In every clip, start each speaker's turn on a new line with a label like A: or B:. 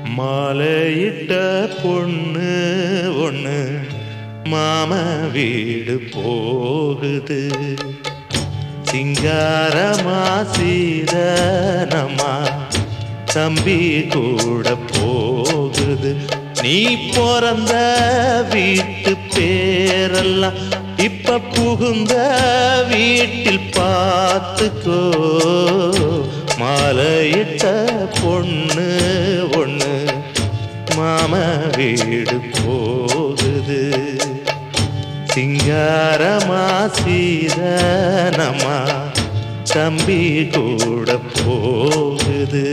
A: மாலையிட்ட பொண்ணு ஒண்ணு மாம வீடு போகுது சிங்காரமா சீதனமா தம்பி கூட போகுது நீ பிறந்த வீட்டு பேரெல்லாம் இப்ப புகுந்த வீட்டில் பார்த்துக்கோ மாலையிட்ட பொண்ணு ஒண்ணு மாம வீடு போகுது சிங்காரமா சீதனமா தம்பி கூட போகுது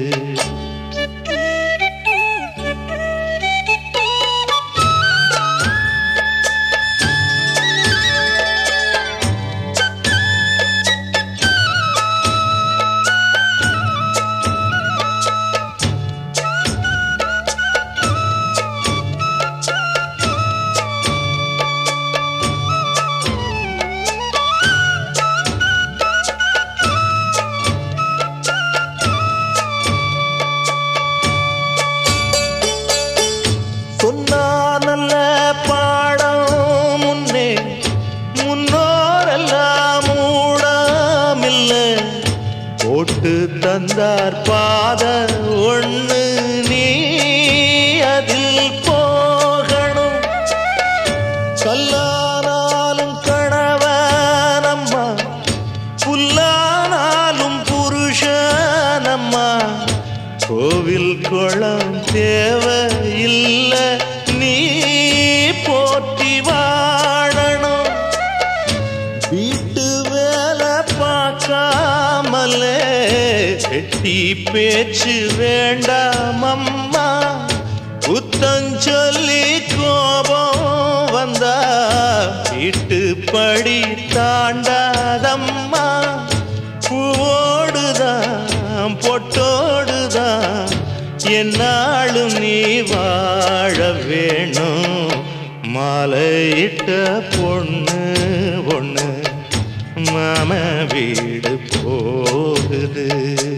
A: சொன்னா நல்ல பாடம் முன்னே முன்னோரெல்லாம் மூடமில்ல போட்டு தந்தார் பாத ஒண்ணு நீ அதில் போகணும் கல்லானாலும் கணவனம்மா புல்லானாலும் புருஷனம்மா கோவில் குளம் தேவையில்ல நீ போற்றி வாழணும் வீட்டு வேலை பார்க்காமலே வெட்டி பேச்சு வேண்டாம் அம்மா புத்தம் சொல்லி கோபம் வந்தா வீட்டு படி தாண்டாதம்மா பூவோடுதான் பொட்டோடுதான் என்னாலும் நீ வாழ வேணும் மாலையிட்ட பொண்ணு ஒண்ணு மாம வீடு போகுது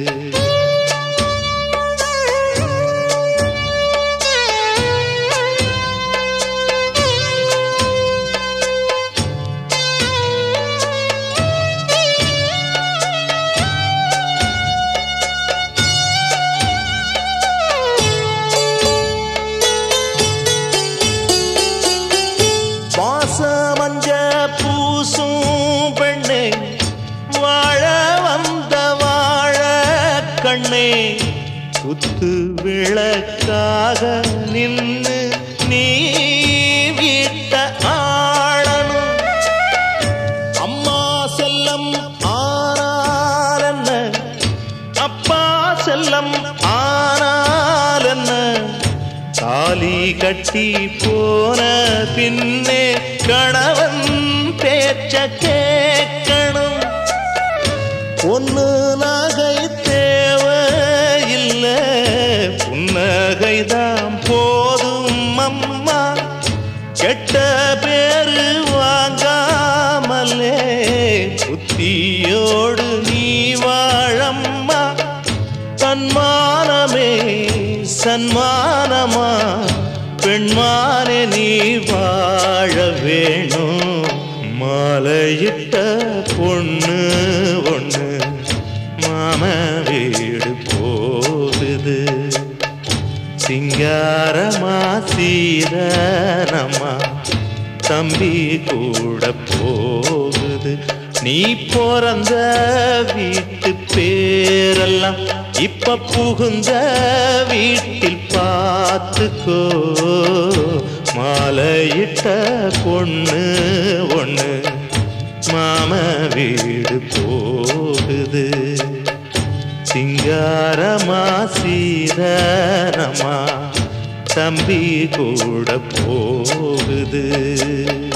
A: பாசமஞ்ச பூசும் பெண்ணே வாழ வந்த வாழ கண்ணே குத்து விளக்காக நின்று நீ வீட்ட ஆளணும் அம்மா செல்லம் ஆனால் என்ன அப்பா செல்லம் ஆனால் என்ன தாலி கட்டி போன பின்னே கணவன் பேச்ச கேட்கணும் பொண்ணு நகை தேவையில்ல புன்னகைதான் போதும் அம்மா கெட்ட பேரு வாங்காமலே புத்தியோடு நீ வாழம்மா சன்மானமே சன்மானமா பெண்மானே நீ வாழ வேணும் மாலையிட்ட பொண்ணு ஒண்ணு மாம வீடு போகுது சிங்காரமா சீதனமா தம்பி கூட போகுது நீ பிறந்த வீட்டு பேரெல்லாம் இப்ப புகுந்த வீட்டில் பார்த்துக்கோ மாலையிட்ட பொண்ணு ஒண்ணு மாம வீடு போகுது சிங்காரமா சீதனமா தம்பி கூட போகுது